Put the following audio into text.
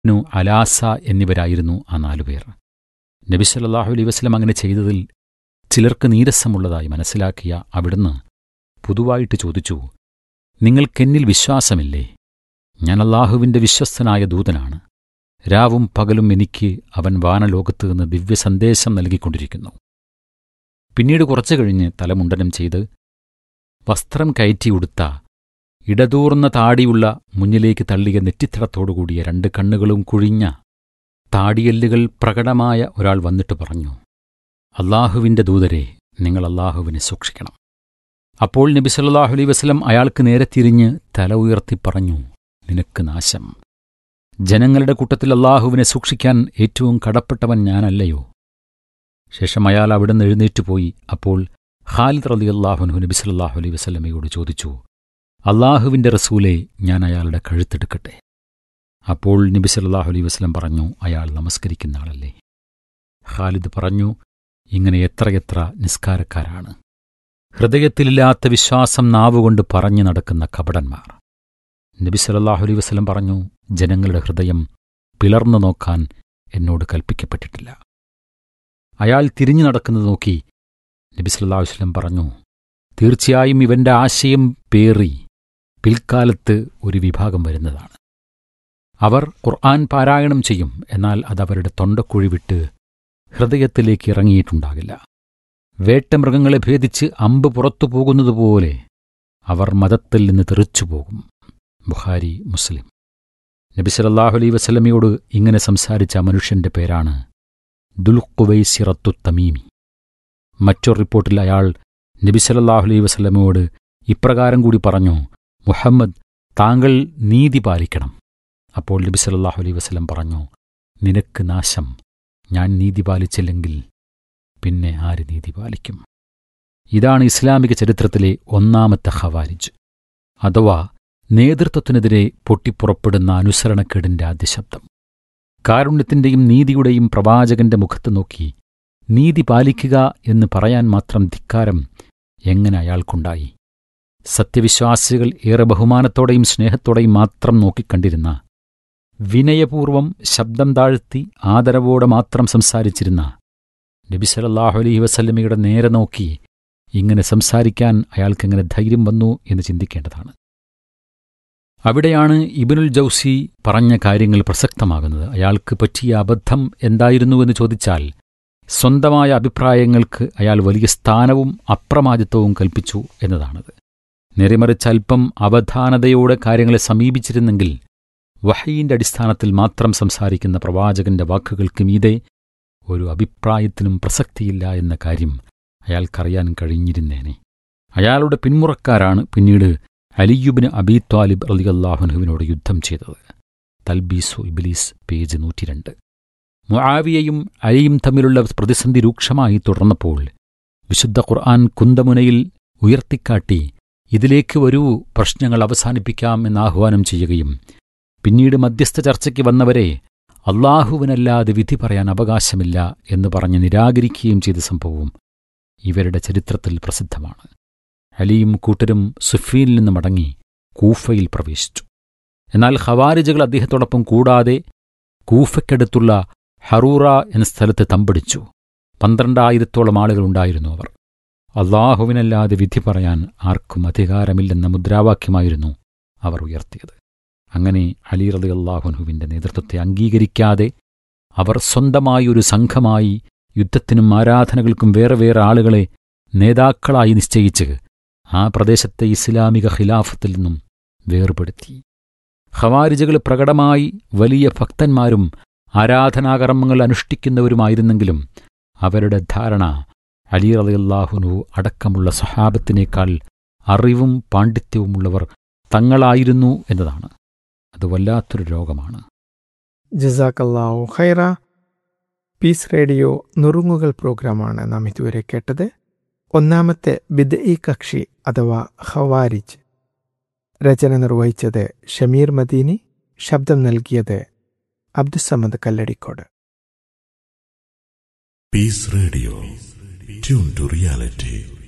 നു അലാസ എന്നിവരായിരുന്നു ആ നാലുപേർ നബി സല്ലല്ലാഹു അലൈഹി വസല്ലം അങ്ങനെ ചെയ്തതിൽ ചിലർക്ക് നീരസമുള്ളതായി മനസ്സിലാക്കിയ അവിടുന്ന് പൊതുവായിട്ട് ചോദിച്ചു നിങ്ങൾക്കെന്നിൽ വിശ്വാസമില്ലേ ഞാൻ അള്ളാഹുവിൻ്റെ വിശ്വസ്തനായ ദൂതനാണ് രാവും പകലും എനിക്ക് അവൻ വാനലോകത്ത് നിന്ന് ദിവ്യസന്ദേശം നൽകിക്കൊണ്ടിരിക്കുന്നു പിന്നീട് കുറച്ചു കഴിഞ്ഞ് തലമുണ്ടനം ചെയ്ത് വസ്ത്രം കയറ്റിയുടുത്ത ഇടതൂർന്ന താടിയുള്ള മുന്നിലേക്ക് തള്ളിയ നെറ്റിത്തടത്തോടുകൂടിയ രണ്ട് കണ്ണുകളും കുഴിഞ്ഞ താടിയെല്ലുകൾ പ്രകടമായ ഒരാൾ വന്നിട്ട് പറഞ്ഞു അള്ളാഹുവിൻ്റെ ദൂതരെ നിങ്ങൾ അള്ളാഹുവിനെ സൂക്ഷിക്കണം അപ്പോൾ നബി സല്ലല്ലാഹു അലൈഹി വസല്ലം അയാൾക്ക് നേരെ തിരിഞ്ഞ് തല ഉയർത്തി പറഞ്ഞു നിനക്ക് നാശം ജനങ്ങളുടെ കൂട്ടത്തിൽ അള്ളാഹുവിനെ സൂക്ഷിക്കാൻ ഏറ്റവും കടപ്പെട്ടവൻ ഞാനല്ലയോ ശേഷം അയാൾ അവിടെ നിന്ന് എഴുന്നേറ്റ് പോയി അപ്പോൾ ഖാലിദ് റലി അള്ളാഹുനു നബി സല്ലല്ലാഹു അലൈഹി വസല്ലമയോട് ചോദിച്ചു അള്ളാഹുവിൻ്റെ റസൂലെ ഞാൻ അയാളുടെ കഴുത്തെടുക്കട്ടെ അപ്പോൾ നബി സല്ലല്ലാഹു അലൈഹി വസല്ലം പറഞ്ഞു അയാൾ നമസ്കരിക്കുന്ന ആളല്ലേ ഖാലിദ് പറഞ്ഞു ഇങ്ങനെ എത്രയെത്ര നിസ്കാരക്കാരാണ് ഹൃദയത്തിലില്ലാത്ത വിശ്വാസം നാവുകൊണ്ട് പറഞ്ഞു നടക്കുന്ന കപടന്മാർ നബി സല്ലല്ലാഹു അലൈഹി വസല്ലം പറഞ്ഞു ജനങ്ങളുടെ ഹൃദയം പിളർന്നു നോക്കാൻ എന്നോട് കൽപ്പിക്കപ്പെട്ടിട്ടില്ല അയാൾ തിരിഞ്ഞു നടക്കുന്നത് നോക്കി നബി സല്ലല്ലാഹു അലൈഹി വസല്ലം പറഞ്ഞു തീർച്ചയായും ഇവന്റെ ആശയം പേറി പിൽക്കാലത്ത് ഒരു വിഭാഗം വരുന്നതാണ് അവർ ഖുർആൻ പാരായണം ചെയ്യും എന്നാൽ അതവരുടെ തൊണ്ടക്കുഴി വിട്ട് ഹൃദയത്തിലേക്ക് ഇറങ്ങിയിട്ടുണ്ടാകില്ല വേട്ടമൃഗങ്ങളെ ഭേദിച്ച് അമ്പ് പുറത്തു പോകുന്നതുപോലെ അവർ മതത്തിൽ നിന്ന് തെറിച്ചുപോകും ബുഖാരി മുസ്ലിം നബി സല്ലല്ലാഹു അലൈഹി വസല്ലമയോട് ഇങ്ങനെ സംസാരിച്ച ആ മനുഷ്യന്റെ പേരാണ് ദുൽഖുവൈസിറത്തു തമീമി മറ്റൊരു റിപ്പോർട്ടിൽ അയാൾ നബി സല്ലല്ലാഹു അലൈഹി വസല്ലമയോട് ഇപ്രകാരം കൂടി പറഞ്ഞു മുഹമ്മദ് താങ്കൾ നീതി പാലിക്കണം അപ്പോൾ നബി സല്ലല്ലാഹു അലൈഹി വസല്ലം പറഞ്ഞു നിനക്ക് നാശം ഞാൻ നീതി പാലിച്ചില്ലെങ്കിൽ പിന്നെ ആര് നീതി പാലിക്കും ഇതാണ് ഇസ്ലാമിക ചരിത്രത്തിലെ ഒന്നാമത്തെ ഖവാരിജ് അഥവാ നേതൃത്വത്തിനെതിരെ പൊട്ടിപ്പുറപ്പെടുന്ന അനുസരണക്കേടിന്റെ ആദ്യശബ്ദം കാരുണ്യത്തിന്റെയും നീതിയുടെയും പ്രവാചകന്റെ മുഖത്ത് നോക്കി നീതി പാലിക്കുക എന്ന് പറയാൻ മാത്രം ധിക്കാരം എങ്ങനെ അയാൾക്കുണ്ടായി സത്യവിശ്വാസികൾ ഏറെ ബഹുമാനത്തോടെയും സ്നേഹത്തോടെയും മാത്രം നോക്കിക്കണ്ടിരുന്ന വിനയപൂർവം ശബ്ദം താഴ്ത്തി ആദരവോടെ മാത്രം സംസാരിച്ചിരുന്ന നബി സല്ലല്ലാഹു അലൈഹി വസല്ലമയുടെ നേരെ നോക്കി ഇങ്ങനെ സംസാരിക്കാൻ അയാൾക്കെങ്ങനെ ധൈര്യം വന്നു എന്ന് ചിന്തിക്കേണ്ടതാണ് അവിടെയാണ് ഇബിനുൽ ജൗസി പറഞ്ഞ കാര്യങ്ങൾ പ്രസക്തമാകുന്നത് അയാൾക്ക് പറ്റിയ അബദ്ധം എന്തായിരുന്നുവെന്ന് ചോദിച്ചാൽ സ്വന്തമായ അഭിപ്രായങ്ങൾക്ക് അയാൾ വലിയ സ്ഥാനവും അപ്രമാദിത്വവും കൽപ്പിച്ചു എന്നതാണത് നേരെമറിച്ച് അല്പം അവധാനതയോടെ കാര്യങ്ങളെ സമീപിച്ചിരുന്നെങ്കിൽ വഹയിന്റെ അടിസ്ഥാനത്തിൽ മാത്രം സംസാരിക്കുന്ന പ്രവാചകന്റെ വാക്കുകൾക്ക് മീതെ ഒരു അഭിപ്രായത്തിനും പ്രസക്തിയില്ല എന്ന കാര്യം അയാൾക്കറിയാൻ കഴിഞ്ഞിരുന്നേനെ അയാളുടെ പിന്മുറക്കാരാണ് പിന്നീട് അലിയുബിന് അബി ത്വാലിബ് അലിയല്ലാഹുനുവിനോട് യുദ്ധം ചെയ്തത് തൽബീസു ഇബിലീസ് പേജ് നൂറ്റിരണ്ട് മുആവിയയും അലിയും തമ്മിലുള്ള പ്രതിസന്ധി രൂക്ഷമായി തുടർന്നപ്പോൾ വിശുദ്ധ ഖുർആൻ കുന്തമുനയിൽ ഉയർത്തിക്കാട്ടി ഇതിലേക്ക് വരൂ പ്രശ്നങ്ങൾ അവസാനിപ്പിക്കാം എന്ന് ആഹ്വാനം ചെയ്യുകയും പിന്നീട് മധ്യസ്ഥ ചർച്ചയ്ക്ക് വന്നവരെ അള്ളാഹുവിനല്ലാതെ വിധി പറയാൻ അവകാശമില്ല എന്ന് പറഞ്ഞ് നിരാകരിക്കുകയും ചെയ്ത സംഭവവും ഇവരുടെ ചരിത്രത്തിൽ പ്രസിദ്ധമാണ് അലിയും കൂട്ടരും സുഫീനിൽ നിന്ന് മടങ്ങി കൂഫയിൽ പ്രവേശിച്ചു എന്നാൽ ഖവാരിജകൾ അദ്ദേഹത്തോടൊപ്പം കൂടാതെ കൂഫയ്ക്കടുത്തുള്ള ഹറൂറ എന്ന സ്ഥലത്ത് തമ്പടിച്ചു പന്ത്രണ്ടായിരത്തോളം ആളുകളുണ്ടായിരുന്നു അവർ അള്ളാഹുവിനല്ലാതെ വിധി പറയാൻ ആർക്കും അധികാരമില്ലെന്ന മുദ്രാവാക്യമായിരുന്നു അവർ ഉയർത്തിയത് അങ്ങനെ അലി റലി അള്ളാഹുനുവിന്റെ നേതൃത്വത്തെ അംഗീകരിക്കാതെ അവർ സ്വന്തമായി ഒരു സംഘമായി യുദ്ധത്തിനും ആരാധനകൾക്കും വേറെ വേറെ ആളുകളെ നേതാക്കളായി നിശ്ചയിച്ച് ആ പ്രദേശത്തെ ഇസ്ലാമിക ഖിലാഫത്തിൽ നിന്നും വേർപെടുത്തി ഖവാരിജകൾ പ്രകടമായി വലിയ ഭക്തന്മാരും ആരാധനാകർമ്മങ്ങൾ അനുഷ്ഠിക്കുന്നവരുമായിരുന്നെങ്കിലും അവരുടെ ധാരണ അലി റളിയല്ലാഹുനു അടക്കമുള്ള സഹാബത്തിനേക്കാൾ അറിവും പാണ്ഡിത്യവുമുള്ളവർ തങ്ങളായിരുന്നു എന്നതാണ് അത് വല്ലാത്തൊരു രോഗമാണ് ജസാക്കല്ലാഹു ഖൈറ പീസ് റേഡിയോ നുറുങ്ങുകൾ പ്രോഗ്രാമാണ് നാം ഇതുവരെ കേട്ടത് ഒന്നാമത്തെ ബിദ് ഇ കക്ഷി അഥവാ ഹവാരിജ് രചന നിർവഹിച്ചത് ഷമീർ മദീനി ശബ്ദം നൽകിയത് Abdussamad Kalladikode Peace Radio. Tune to reality.